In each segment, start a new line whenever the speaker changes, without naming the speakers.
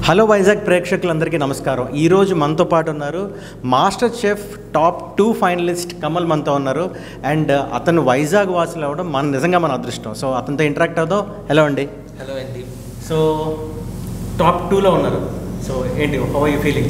Hello Vizag ప్రేక్షకులందరికీ నమస్కారం ఈరోజు మనతో పాటు ఉన్నారు master chef top two finalist Kamal మనతో ఉన్నారు అండ్ అతను వైజాగ్ వాసులు అవ్వడం మన నిజంగా మన అదృష్టం సో అతనితో ఇంటరాక్ట్ అవుదాం హలో అండి
హలో అండి
సో టాప్ టూలో ఉన్నారు సో ఏంటి హౌ యూ ఫీలింగ్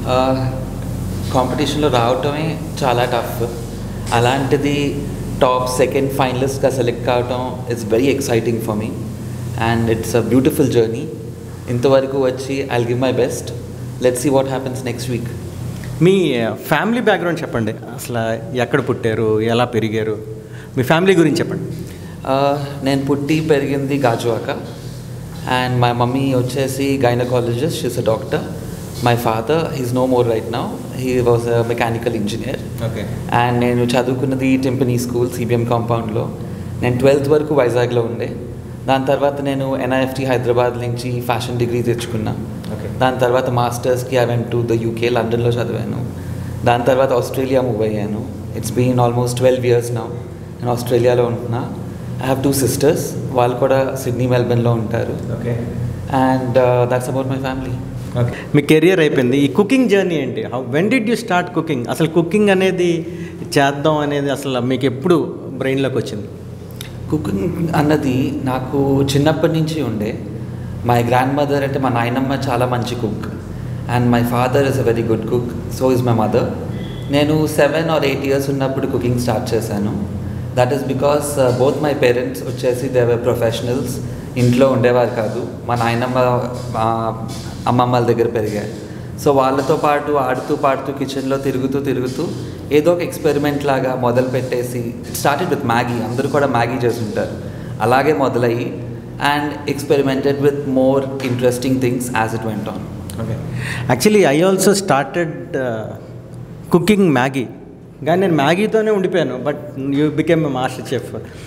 కాంపిటీషన్లో రావటమే చాలా టఫ్ అలాంటిది టాప్ సెకండ్ ఫైనలిస్ట్గా సెలెక్ట్ కావటం it's very exciting for me and it's a beautiful journey ఇంతవరకు వచ్చి I give my best let see what happens next week
మీ ఫ్యామిలీ బ్యాక్గ్రౌండ్ చెప్పండి అసలు ఎక్కడ పుట్టారు ఎలా పెరిగారు మీ ఫ్యామిలీ గురించి చెప్పండి
నేను పుట్టి పెరిగింది గాజువాక అండ్ మై మమ్మీ వచ్చేసి gynaecologist she's a doctor my father he's no more right now he was a mechanical engineer
okay
and నేను చదువుకున్నది టెంపనీ స్కూల్ సిబిఎం కాంపౌండ్లో నేను ట్వెల్త్ వరకు వైజాగ్లో ఉండే దాని తర్వాత నేను ఎన్ఐఎఫ్టీ హైదరాబాద్ నుంచి ఫ్యాషన్ డిగ్రీ తెచ్చుకున్నా
Okay.
దాని తర్వాత మాస్టర్స్కి I went to the UK లండన్లో చదివాను దాని తర్వాత ఆస్ట్రేలియా మూవ్ అయ్యాను it's been almost twelve years now నేను ఆస్ట్రేలియాలో ఉంటున్నా ఐ హ్యావ్ టూ సిస్టర్స్ వాళ్ళు కూడా సిడ్నీ మెల్బర్న్లో ఉంటారు
okay
and that's about my family
okay మీ కెరియర్ అయిపోయింది ఈ కుకింగ్ జర్నీ ఏంటి how when did you start cooking అసలు కుకింగ్ అనేది చేద్దాం అనేది అసలు మీకు ఎప్పుడు బ్రెయిన్లోకి వచ్చింది
కుకింగ్ అన్నది నాకు చిన్నప్పటి నుంచి ఉండే మై గ్రాండ్ మదర్ అంటే మా నాయనమ్మ చాలా మంచి cook and my father is a very good cook so is my mother నేను సెవెన్ ఆర్ ఎయిట్ ఇయర్స్ ఉన్నప్పుడు కుకింగ్ స్టార్ట్ చేశాను that is because both my parents వచ్చేసి దేవర్ ప్రొఫెషనల్స్ ఇంట్లో ఉండేవారు కాదు మా నాయనమ్మ మా అమ్మమ్మల దగ్గర పెరిగారు సో వాళ్ళతో పాటు ఆడుతూ పాడుతూ కిచెన్లో తిరుగుతూ తిరుగుతూ ఏదో ఒక ఎక్స్పెరిమెంట్ లాగా మొదలు పెట్టేసి స్టార్టెడ్ విత్ మ్యాగీ అందరూ కూడా మ్యాగీ చేస్తుంటారు అలాగే మొదలయ్యి and experimented with more interesting things as it went on
okay actually I also started cooking Maggi కానీ నేను మ్యాగీతోనే ఉండిపోయాను but you became master chef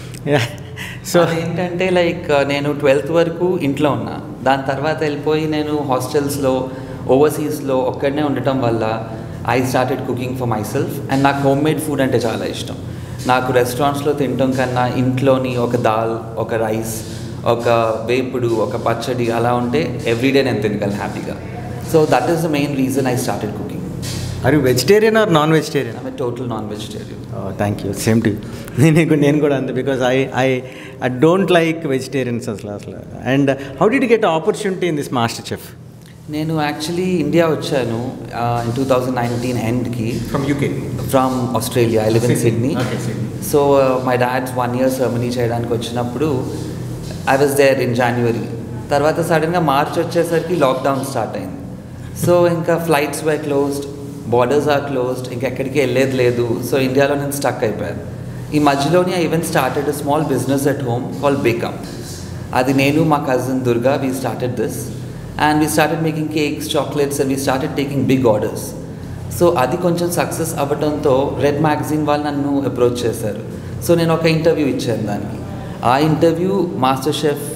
so
so ఏంటంటే లైక్ నేను ట్వెల్త్ వరకు ఇంట్లో ఉన్నా దాని తర్వాత వెళ్ళిపోయి నేను హాస్టల్స్లో ఓవర్సీస్లో ఒక్కడనే ఉండటం వల్ల I started cooking for myself and నాకు హోమ్ మేడ్ ఫుడ్ అంటే చాలా ఇష్టం నాకు రెస్టారెంట్స్లో తినటం కన్నా ఇంట్లోని ఒక దాల్ ఒక రైస్ ఒక వేపుడు ఒక పచ్చడి అలా ఉంటే ఎవ్రీడే నేను తినగలను హ్యాపీగా so that is the main reason I started cooking
are vegetarian or non vegetarian
I total non vegetarian
thank you same to నేను నేను కూడా అంతే because I I I don't like vegetarians అసలు అసలు and how did get opportunity in this master chef
నేను actually India వచ్చాను in two thousand nineteen ఎండ్కి
from UK
from Australia I live in Sydney
Okay, Sydney.
So my dad's one year ceremony చేయడానికి వచ్చినప్పుడు I was there in January తర్వాత సడన్గా March వచ్చేసరికి lockdown start అయింది so ఇంకా flights were closed borders are closed ఇంకెక్కడికి వెళ్ళేది లేదు సో ఇండియాలో నేను స్టక్ అయిపోయాను ఈ మధ్యలోనే I even started a small business at home call bake home అది నేను మా cousin Durga we started this and we started making cakes chocolates and we started taking big orders so అది కొంచెం సక్సెస్ అవ్వడంతో రెడ్ మ్యాగజైన్ వాళ్ళు నన్ను అప్రోచ్ చేశారు so నేను ఒక ఇంటర్వ్యూ ఇచ్చాను దానికి ఆ ఇంటర్వ్యూ మాస్టర్ షెఫ్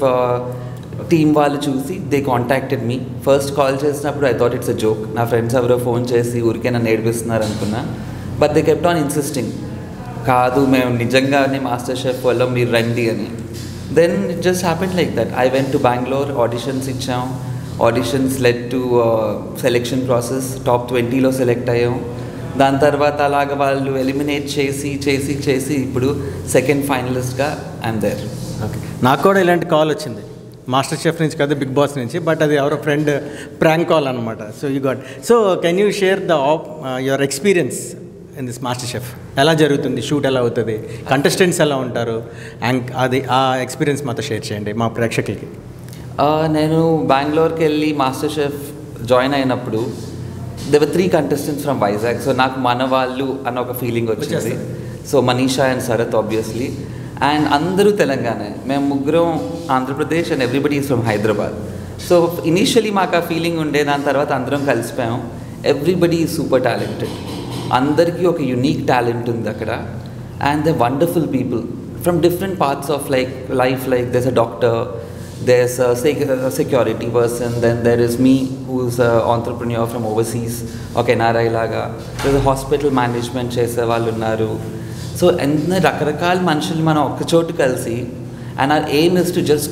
టీం వాళ్ళు చూసి they contacted me first call చేసినప్పుడు I thought it's a joke నా ఫ్రెండ్స్ ఎవరో ఫోన్ చేసి ఊరికే నన్ను ఏడిపిస్తున్నారు అనుకున్నా but they kept on insisting కాదు మేము నిజంగానే మాస్టర్ షెఫ్ వల్ల మీరు రండి అని then it just happen like that I went to Bengaluru auditions ఇచ్చాం auditions led to selection process top ట్వంటీలో సెలెక్ట్ అయ్యాం దాని తర్వాత అలాగ వాళ్ళు ఎలిమినేట్ చేసి చేసి చేసి ఇప్పుడు సెకండ్ ఫైనలిస్ట్గా ఐఎమ్ దేర్
ఓకే నాకు కూడా ఇలాంటి కాల్ వచ్చింది మాస్టర్ చెఫ్ నుంచి కదా బిగ్ బాస్ నుంచి బట్ అది ఎవరో ఫ్రెండ్ ప్రాంక్ కాల్ అనమాట so you got so can you share the up your experience in this master chef ఎలా జరుగుతుంది షూట్ ఎలా అవుతుంది కంటెస్టెంట్స్ ఎలా ఉంటారు అండ్ అది ఆ ఎక్స్పీరియన్స్ మాతో షేర్ చేయండి మా ప్రేక్షకులకి
నేను బెంగళూరుకి వెళ్ళి మాస్టర్ షెఫ్ జాయిన్ అయినప్పుడు there were three contestants from Vizag so నాకు మన వాళ్ళు అన్న ఒక ఫీలింగ్ వచ్చింది
వచ్చేస్తుంది.
So Manisha and Sarath obviously and అందరూ తెలంగాణ మేము ముగ్గురం Andhra Pradesh and everybody is from Hyderabad so initially మాకు ఆ ఫీలింగ్ ఉండే దాని తర్వాత అందరం కలిసిపోయాం ఎవ్రీబడి ఈజ్ సూపర్ టాలెంటెడ్ అందరికీ ఒక యునీక్ టాలెంట్ ఉంది అక్కడ and the wonderful people from different parts of like life like this a doctor there's a sec- a security person, then there is me who's an entrepreneur from overseas, ఒక NRI లాగా there's a hospital management చేసే వాళ్ళు ఉన్నారు so ఎన్ని రకరకాల మనుషులు మనం ఒక్క చోటు కలిసి and our aim is to just cook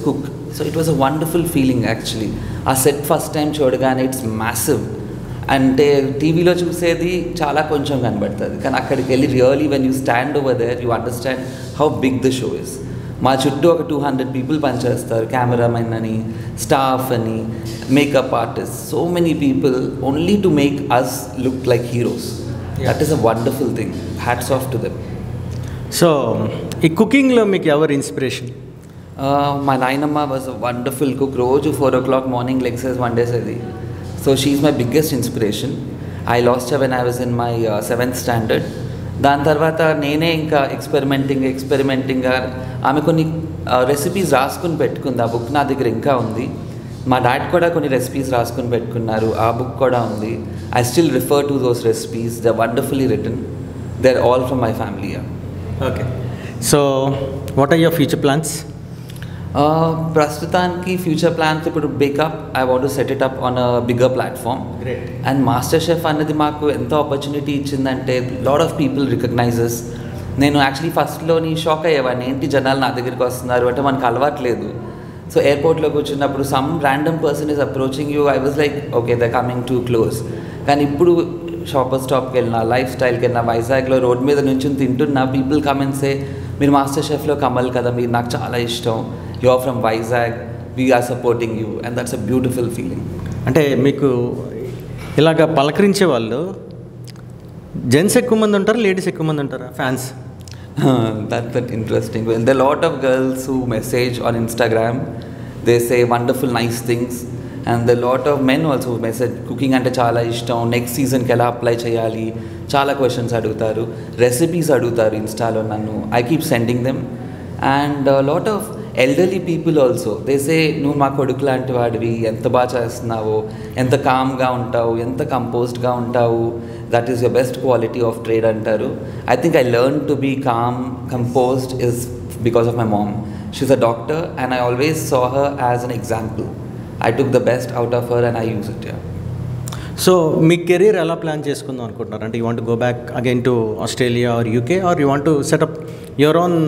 so it was a wonderful feeling actually ఆ సెట్ ఫస్ట్ టైం చూడగానే ఇట్స్ మ్యాసివ్ అంటే టీవీలో చూసేది చాలా కొంచెం కనబడుతుంది కానీ అక్కడికి వెళ్ళి really when you stand over there you understand how big the show is మా చుట్టూ ఒక టూ హండ్రెడ్ పీపుల్ పనిచేస్తారు కెమెరామెన్ అని స్టాఫ్ అని makeup artist so many people only to make us look like heroes that is a wonderful thing hats off to them
so ఈ కుకింగ్లో మీకు ఎవరు ఇన్స్పిరేషన్
మా నాయనమ్మ వాజ్ అ వండర్ఫుల్ కుక్ రోజు ఫోర్ ఓ క్లాక్ మార్నింగ్ లెగ్సెస్ వండేసేది so she's my biggest inspiration I lost when I was in my seventh standard దాని తర్వాత నేనే ఇంకా ఎక్స్పెరిమెంటింగ్ ఎక్స్పెరిమెంటింగ్గా ఆమె కొన్ని రెసిపీస్ రాసుకుని పెట్టుకుంది ఆ బుక్ నా దగ్గర ఇంకా ఉంది మా డాడ్ కూడా కొన్ని రెసిపీస్ రాసుకుని పెట్టుకున్నారు ఆ బుక్ కూడా ఉంది I still refer to those recipes the wonderfully written they are all from my family
okay so what are your future plans
ప్రస్తుతానికి ఫ్యూచర్ ప్లాన్స్ ఇప్పుడు bake up I want to set it up on a bigger platform
Great.
And master chef అన్నది మాకు ఎంత opportunity ఇచ్చిందంటే lot of people recognises నేను actually ఫస్ట్లోని shock అయ్యేవాడిని ఏంటి జనాలు నా దగ్గరికి వస్తున్నారు అంటే మనకు అలవాట్లేదు సో ఎయిర్పోర్ట్లో కూర్చున్నప్పుడు some random person is approaching you I was like okay the coming to close కానీ ఇప్పుడు షాపర్ స్టాప్కి వెళ్ళినా లైఫ్ స్టైల్కి వెళ్ళినా వైజాగ్లో రోడ్ మీద నుంచి తింటున్నా పీపుల్ కమెంట్సే మీరు మాస్టర్ షెఫ్లో కమల్ కదా మీరు నాకు చాలా ఇష్టం you are from Vizag we're supporting you and that's a beautiful feeling
అంటే మీకు ఇలాగ పలకరించే వాళ్ళు జెంట్స్ ఎక్కువ మంది ఉంటారా లేడీస్ ఎక్కువ మంది ఉంటారా fans
that's that interesting. Well, there are a lot of girls who message on Instagram. They say wonderful, nice things. And there are a lot of men also who message cooking అంటే చాలా ఇష్టం next సీజన్కి ఎలా apply చేయాలి చాలా questions అడుగుతారు recipes అడుగుతారు ఇన్స్టాలో నన్ను I keep sending them and lot of elderly people also they say నువ్వు మా కొడుకు లాంటి వాడివి ఎంత బాగా చేస్తున్నావో ఎంత కామ్గా ఉంటావు ఎంత కంపోజ్డ్గా ఉంటావు that is your best quality of trade అంటారు I think I learn to be calm composed is because of my mom she's a doctor and I always saw her as an example I took the best out of her and I use it
so మీ career ఎలా plan చేసుకుందాం అనుకుంటున్నారు అంటే you want go back again to Australia or UK or you want setup your own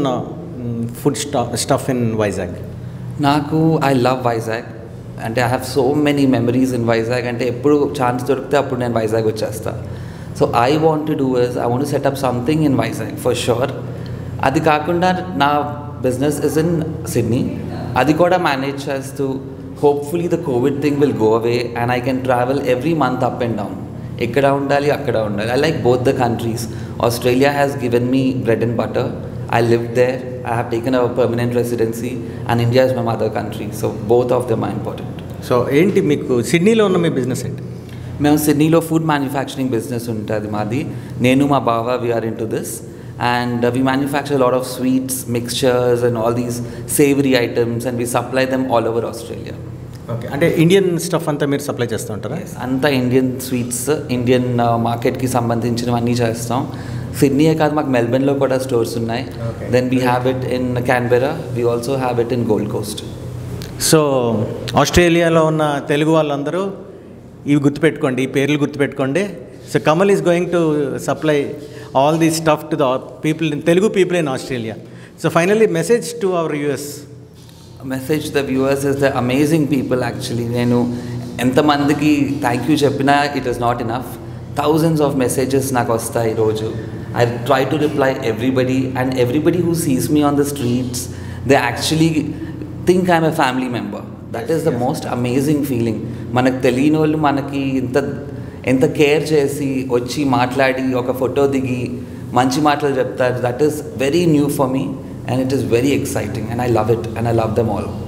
food stuff in Vizag
నాకు I love Vizag అంటే I have so many memories in Vizag అంటే ఎప్పుడు chance దొరికితే అప్పుడు నేను వైజాగ్ వచ్చేస్తా so I want to do is I want setup something in Vizag for sure అది కాకుండా నా బిజినెస్ ఇస్ ఇన్ సిడ్నీ అది కూడా మేనేజ్ చేస్తూ hopefully the covid thing will go away and I can travel every month up and down ఇక్కడ ఉండాలి అక్కడ ఉండాలి I like both the countries Australia has given me bread and butter I lived there. I have taken a permanent residency, and India is my mother country. So both of them are important.
So ఏంటి మీకు సిడ్నీలో ఉన్న మీ business ఏంటి
మేము సిడ్నీలో food manufacturing business ఉంటుంది మాది నేను మా బావ we're into this and we manufacture lot of sweets mixtures and all these savoury items and we supply them all over Australia
okay అంటే ఇండియన్ స్టఫ్ అంతా మీరు సప్లై చేస్తూ ఉంటారా
అంతా ఇండియన్ స్వీట్స్ ఇండియన్ మార్కెట్కి సంబంధించినవన్నీ చేస్తాం సిడ్నీయే కాదు మాకు మెల్బర్న్లో కూడా స్టోర్స్ ఉన్నాయి
Okay.
Then we have it in Canberra we also have it in Gold Coast
so ఆస్ట్రేలియాలో ఉన్న తెలుగు వాళ్ళందరూ ఇవి గుర్తుపెట్టుకోండి ఈ పేర్లు గుర్తుపెట్టుకోండి so Kamal is going to supply all the stuff to the people Telugu people in Australia so finally message to our us
message the viewers is the amazing people actually నేను ఎంతమందికి థ్యాంక్ యూ చెప్పినా it is not enough thousands of messages నాకు వస్తాయి ఈరోజు I try to reply everybody and everybody who sees me on the streets they actually think I'm a family member that is the most amazing feeling మనకు తెలియని వాళ్ళు మనకి ఇంత ఎంత care చేసి వచ్చి మాట్లాడి ఒక ఫోటో దిగి మంచి మాటలు చెప్తారు that is very new for me and it is very exciting and I love it and I love them all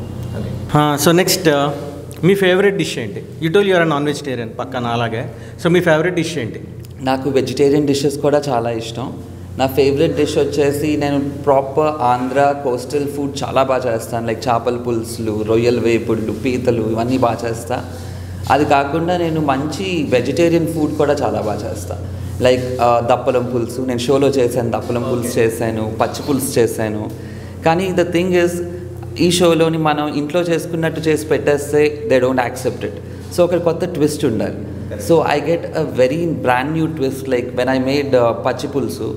so next మీ ఫేవరెట్ డిష్ ఏంటి యూటోల్ యూఆర్ నాన్ వెజిటేరియన్ పక్కన అలాగే సో మీ ఫేవరెట్ డిష్ ఏంటి
నాకు vegetarian dishes కూడా చాలా ఇష్టం నా ఫేవరెట్ డిష్ వచ్చేసి నేను ప్రాపర్ ఆంధ్ర కోస్టల్ ఫుడ్ చాలా బాగా చేస్తాను లైక్ చేపల పులుసులు రొయ్యల వేపుళ్ళు పీతలు ఇవన్నీ బాగా చేస్తా అది కాకుండా నేను మంచి వెజిటేరియన్ ఫుడ్ కూడా చాలా బాగా చేస్తాను లైక్ దప్పలం పులుసు నేను షోలో చేశాను దప్పలం పులుసు చేశాను పచ్చి పులుసు చేశాను కానీ ద థింగ్ ఇస్ ఈ షోలోని మనం ఇంట్లో చేసుకున్నట్టు చేసి పెట్టేస్తే they don't accept it so ఒక కొత్త ట్విస్ట్ ఉండాలి so I get a very brand new twist like when I made పచ్చి పులుసు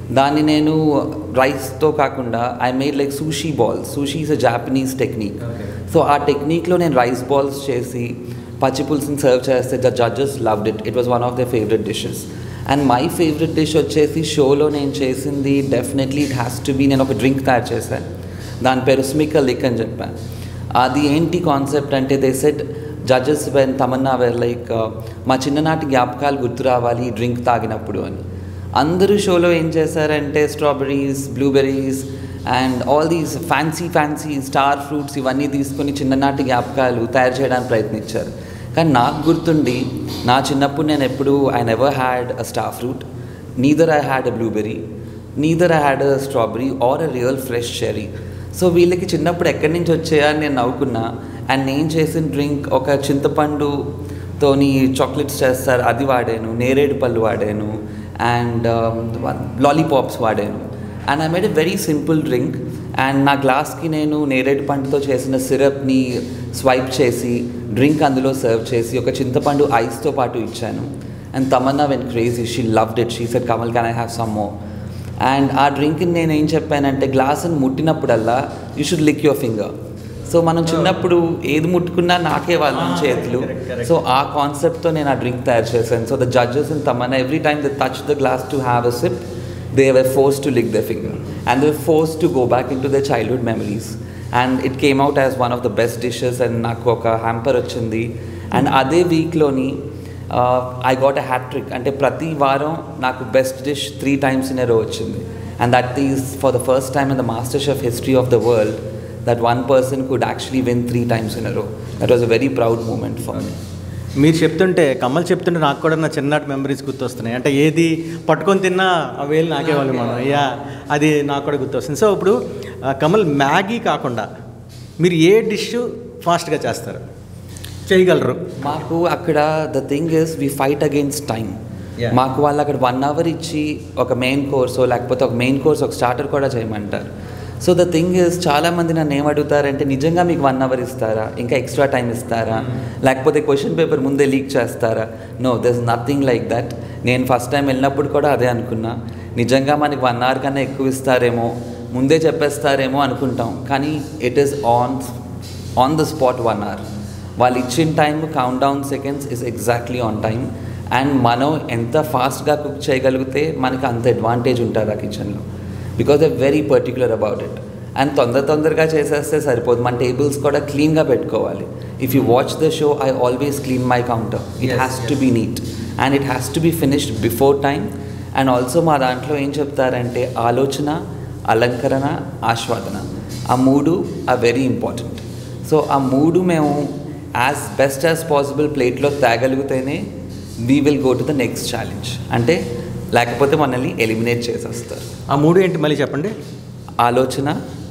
దాన్ని నేను రైస్తో కాకుండా I made like sushi balls sushi is a Japanese technique so ఆ టెక్నిక్లో నేను రైస్ బాల్స్ చేసి పచ్చి పులుసుని సర్వ్ చేస్తే the judges loved it it was one of the favourite dishes and my favourite dish వచ్చేసి షోలో నేను చేసింది definitely it has to be నేను ఒక డ్రింక్ తయారు చేశాను దాని పేరు స్మిక లిక్ అని చెప్పాను అది ఏంటి కాన్సెప్ట్ అంటే they said judges when Tamannaah were like మా చిన్ననాటి జ్ఞాపకాలు గుర్తు రావాలి ఈ డ్రింక్ తాగినప్పుడు అని అందరూ షోలో ఏం చేశారంటే strawberries blueberries and all these fancy fancy star fruits ఇవన్నీ తీసుకొని చిన్ననాటి జ్ఞాపకాలు తయారు చేయడానికి ప్రయత్నించారు కానీ నాకు గుర్తుండి నా చిన్నప్పుడు నేను ఎప్పుడు I never had a star fruit neither I had a blueberry neither I had a strawberry or a real fresh cherry so వీళ్ళకి చిన్నప్పుడు ఎక్కడి నుంచి వచ్చాయా అని నేను నవ్వుకున్నా అండ్ నేను చేసిన డ్రింక్ ఒక చింతపండుతోని చాక్లెట్స్ చేస్తారు అది వాడాను నేరేడు పళ్ళు వాడాను అండ్ లాలీపాప్స్ వాడాను and I made a very simple drink and నా గ్లాస్కి నేను నేరేడు పండుతో చేసిన సిరప్ని స్వైప్ చేసి డ్రింక్ అందులో సర్వ్ చేసి ఒక చింతపండు ఐస్తో పాటు ఇచ్చాను and Tamannaah went crazy she loved it she said Kamal can I have some more and ఆ డ్రింక్ని నేను ఏం చెప్పానంటే గ్లాసుని ముట్టినప్పుడల్లా you should lick your finger so మనం చిన్నప్పుడు ఏది ముట్టుకున్నా నాకే వాళ్ళ చేతులు సో ఆ కాన్సెప్ట్తో నేను ఆ డ్రింక్ తయారు చేశాను so the judges in Tamannaah every time the touch the glass to have a sip they were force to lick the finger and they force to go back in to the childhood memories and it came out as one of the best dishes and నాకు ఒక hamper వచ్చింది and అదే వీక్లోని I got a hat trick అంటే ప్రతి వారం నాకు best dish three times in a రో వచ్చింది and that is for the first time in the MasterChef history of the world that one person could actually win three times in a row that was a very proud moment for me
మీరు చెప్తుంటే కమల్ చెప్తుంటే నాకు కూడా నా చిన్ననాటి memories గుర్తొస్తున్నాయి అంటే ఏది పట్టుకొని తిన్నా ఆ వేలు నాకేవాళ్ళు మనం యా అది నాకు కూడా గుర్తొస్తుంది సో ఇప్పుడు ఆ, కమల్ మ్యాగీ కాకుండా మీరు ఏ డిష్ ఫాస్ట్గా చేస్తారు చేయగలరు
మాకు అక్కడ the thing is we fight against time
Yeah.
మాకు వాళ్ళు అక్కడ వన్ అవర్ ఇచ్చి ఒక మెయిన్ కోర్స్ లేకపోతే ఒక మెయిన్ కోర్స్ ఒక స్టార్టర్ కూడా చేయమంటారు సో ద థింగ్ ఇస్ చాలామంది నన్ను ఏం అడుగుతారంటే నిజంగా మీకు వన్ అవర్ ఇస్తారా ఇంకా ఎక్స్ట్రా టైం ఇస్తారా లేకపోతే క్వశ్చన్ పేపర్ ముందే లీక్ చేస్తారా no there is nothing like that నేను ఫస్ట్ టైం వెళ్ళినప్పుడు కూడా అదే అనుకున్నా నిజంగా మనకి వన్ అవర్ కన్నా ఎక్కువ ఇస్తారేమో ముందే చెప్పేస్తారేమో అనుకుంటాం కానీ it is on on the spot one hour వాళ్ళు ఇచ్చిన time countdown seconds is exactly on time and మనం ఎంత ఫాస్ట్గా కుక్ చేయగలిగితే మనకి అంత అడ్వాంటేజ్ ఉంటుంది ఆ కిచెన్లో because they very particular about it and తొందర తొందరగా చేసేస్తే సరిపోదు మన టేబుల్స్ కూడా క్లీన్గా పెట్టుకోవాలి if you watch the show I always clean my counter it
Yes,
has to
yes.
Be neat and it has to be finished before time and also మా దాంట్లో ఏం చెప్తారంటే ఆలోచన అలంకరణ ఆస్వాదన ఆ మూడు ఆర్ వెరీ ఇంపార్టెంట్ సో ఆ మూడు మేము యాజ్ బెస్ట్ యాజ్ పాసిబుల్ ప్లేట్లో తేగలిగితేనే we will go to the next challenge అంటే లేకపోతే మనల్ని ఎలిమినేట్ చేసేస్తారు
ఆ మూడు ఏంటి మళ్ళీ చెప్పండి
ఆలోచన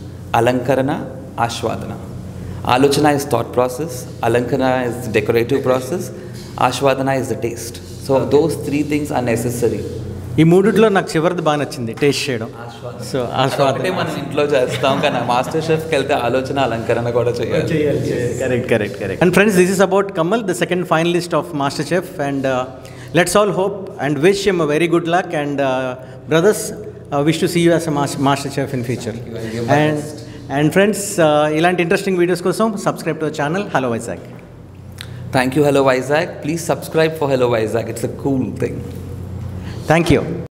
అలంకరణ ఆస్వాదన ఆలోచన ఇస్ థాట్ ప్రాసెస్ అలంకరణ ఇస్ డెకరేటివ్ ప్రాసెస్ ఆస్వాదన is the taste so those three things are necessary
ఈ మూడిట్లో నాకు చివరిది బాగా నచ్చింది టేస్ట్ చేయడం సో
ఒకటే
ఆస్వాదన
మనం ఇంట్లో చేస్తాం కానీ మాస్టర్ షెఫ్కి వెళ్తే ఆలోచన అలంకరణ కూడా చేయాలి
correct correct correct and friends this is about Kamal the second finalist of MasterChef and let's all hope and wish them very good luck, and brothers, wish to see you as a master chef in future. And friends, ilanti interesting videos kosam subscribe to our channel Hello Vizag.
Thank you, Hello Vizag. Please subscribe for Hello Vizag. It's a cool thing.
Thank you.